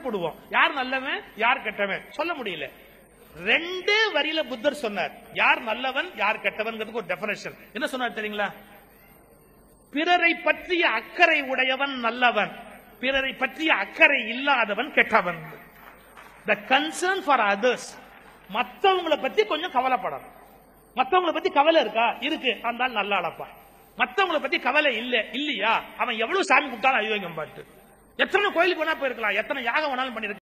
போடுவோம் யார் நல்லவன் யார் கெட்டவன் சொல்ல முடியல ரெண்டு வரியில புத்தர் சொன்னார் யார் நல்லவன் யார் கெட்டவன்ங்கிறதுக்கு ஒரு டெபனேஷன் என்ன சொன்னார் தெரியுங்களா பிறரை பற்றிய அக்கறை உடையவன் நல்லவன் பிறரை பற்றிய அக்கறை இல்லாதவன் கெட்டவன் த கன்சர்ன் ஃபார் அதர்ஸ் மத்தவங்கள பத்தி கொஞ்சம் கவலைப்படணும் மத்தவங்கள பத்தி கவலை இருக்கா இருக்கு அந்த ஆள் நல்லா அளப்பா மத்தவங்கள பத்தி கவலை இல்ல இல்லையா அவன் எவ்வளவு சாமி கும்பிட்டாலும் ஐயோங்கம் பாட்டு எத்தனை கோயிலுக்கு வேணா போயிருக்கலாம் எத்தனை யாகம் வேணாலும் பண்ணிருக்கலாம்